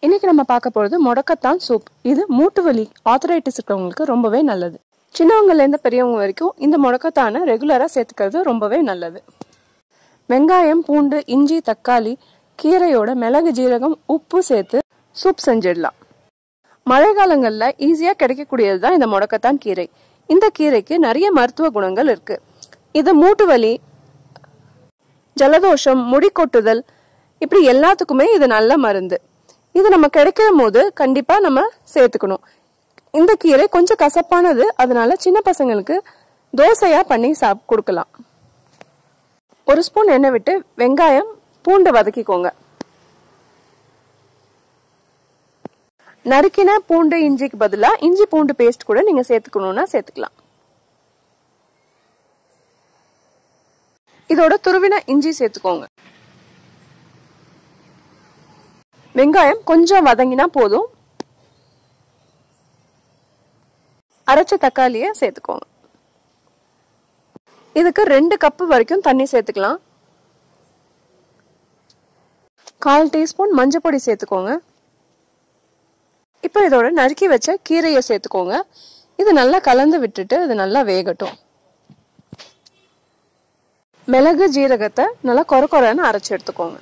இன்னைக்கு நம்ம பார்க்க போகிறது முடக்கத்தான் சூப் இது மூட்டு வலி ஆத்தரைட்டிஸ் இருக்கிறவங்களுக்கு ரொம்பவே நல்லது சின்னவங்கலேருந்து பெரியவங்க வரைக்கும் இந்த முடக்கத்தானை ரெகுலராக சேர்த்துக்கிறது ரொம்பவே நல்லது வெங்காயம் பூண்டு இஞ்சி தக்காளி கீரையோட மிளகு ஜீரகம் உப்பு சேர்த்து சூப் செஞ்சிடலாம் மழை காலங்களில் ஈஸியாக கிடைக்கக்கூடியது தான் இந்த முடக்கத்தான் கீரை இந்த கீரைக்கு நிறைய மருத்துவ குணங்கள் இருக்கு இது மூட்டு வலி ஜலதோஷம் முடி கொட்டுதல் இப்படி எல்லாத்துக்குமே இது நல்ல மருந்து இது நம்ம கிடைக்கிற போது கண்டிப்பா நம்ம சேர்த்துக்கணும் இந்த கீரை கொஞ்சம் கசப்பானது அதனால சின்ன பசங்களுக்கு தோசையா பண்ணி சாப் கொடுக்கலாம் ஒரு ஸ்பூன் எண்ணெய் விட்டு வெங்காயம் பூண்டு வதக்கிக்கோங்க நறுக்கின பூண்டு இஞ்சிக்கு பதிலாக இஞ்சி பூண்டு பேஸ்ட் கூட நீங்க சேர்த்துக்கணும்னா சேர்த்துக்கலாம் இதோட துருவின இஞ்சி சேர்த்துக்கோங்க வெங்காயம் கொஞ்சம் வதங்கினா போதும் அரைச்ச தக்காளிய சேர்த்துக்கோங்க இதுக்கு ரெண்டு கப்பு வரைக்கும் தண்ணி சேர்த்துக்கலாம் கால் டீஸ்பூன் மஞ்சள் பொடி சேர்த்துக்கோங்க இப்போ இதோட நறுக்கி வச்ச கீரையை சேர்த்துக்கோங்க இது நல்லா கலந்து விட்டுட்டு இது நல்லா வேகட்டும் மிளகு ஜீரகத்தை நல்லா கொர கொரன்னு அரைச்சி எடுத்துக்கோங்க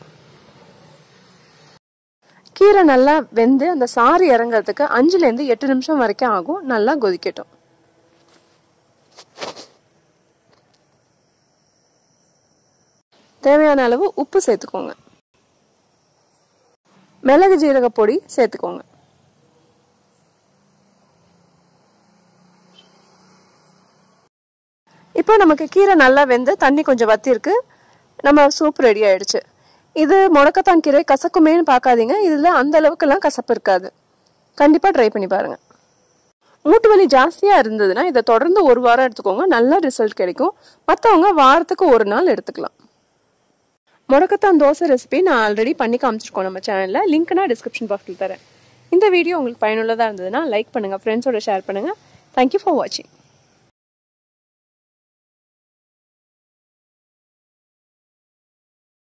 கீரை நல்லா வெந்து அந்த சாறு இறங்குறதுக்கு அஞ்சுலேருந்து எட்டு நிமிஷம் வரைக்கும் ஆகும் நல்லா கொதிக்கட்டும் தேவையான அளவு உப்பு சேர்த்துக்கோங்க மிளகு ஜீரக பொடி சேர்த்துக்கோங்க இப்போ நமக்கு கீரை நல்லா வெந்து தண்ணி கொஞ்சம் வத்திருக்கு நம்ம சூப் ரெடி ஆயிடுச்சு இது முடக்கத்தான் கீரை கசக்குமேன்னு பார்க்காதீங்க இதில் அந்த அளவுக்குலாம் கசப்பு இருக்காது கண்டிப்பாக ட்ரை பண்ணி பாருங்க மூட்டு வலி ஜாஸ்தியாக இருந்ததுன்னா இதை தொடர்ந்து ஒரு வாரம் எடுத்துக்கோங்க நல்ல ரிசல்ட் கிடைக்கும் மற்றவங்க வாரத்துக்கு ஒரு நாள் எடுத்துக்கலாம் முடக்கத்தான் தோசை ரெசிபி நான் ஆல்ரெடி பண்ணி காமிச்சிருக்கோம் நம்ம சேனலில் லிங்க் நான் டிஸ்கிரிப்ஷன் பாக்ஸில் தரேன் இந்த வீடியோ உங்களுக்கு பயனுள்ளதாக இருந்ததுன்னா லைக் பண்ணுங்கள் ஃப்ரெண்ட்ஸோட ஷேர் பண்ணுங்கள் தேங்க்யூ ஃபார் வாட்சிங்